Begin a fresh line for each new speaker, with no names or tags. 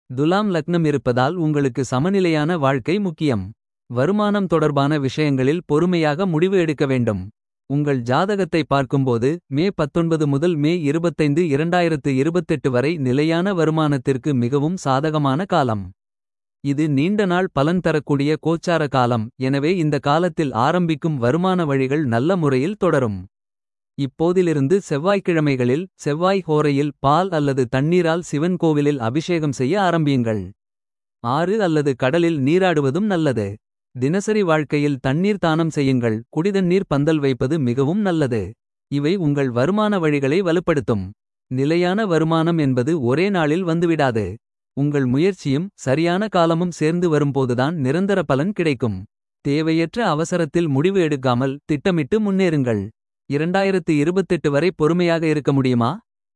துலாம் லக்னம் இருப்பதால் உங்களுக்கு சமநிலையான வாழ்க்கை முக்கியம். வருமானம் தொடர்பான விஷயங்களில் பொறுமையாக முடிவு எடுக்க வேண்டும். உங்கள் ஜாதகத்தை பார்க்கும்போது மே 19 முதல் மே 25 2028 வரை நிலையான வருமானத்திற்கு மிகவும் சாதகமான காலம். இது நீண்ட நாள் பலன் தரக்கூடிய கோச்சார காலம் எனவே இந்த காலத்தில் ஆரம்பிக்கும் வருமான வழிகள் நல்ல முறையில் தொடரும். இப்போதிலிருந்து செவ்வாய்க்கிழமைகளில் செவ்வாய் ஹோரையில் பால் அல்லது தண்ணீரால் சிவன் கோவிலில் அபிஷேகம் செய்ய ஆரம்பியுங்கள். ஆறு அல்லது கடலில் நீராடுவதும் நல்லது. தினசரி வாழ்க்கையில் தண்ணீர் தானம் செய்யுங்கள் குடிதண்ணீர் பந்தல் வைப்பது மிகவும் நல்லது. இவை உங்கள் வருமான வழிகளை வலுப்படுத்தும். நிலையான வருமானம் என்பது ஒரே நாளில் வந்துவிடாது. உங்கள் முயற்சியும் சரியான காலமும் சேர்ந்து வரும்போதுதான் நிரந்தர பலன் கிடைக்கும். தேவையற்ற அவசரத்தில் முடிவு எடுக்காமல் திட்டமிட்டு முன்னேறுங்கள். 2028 வரை பொறுமையாக இருக்க முடியுமா.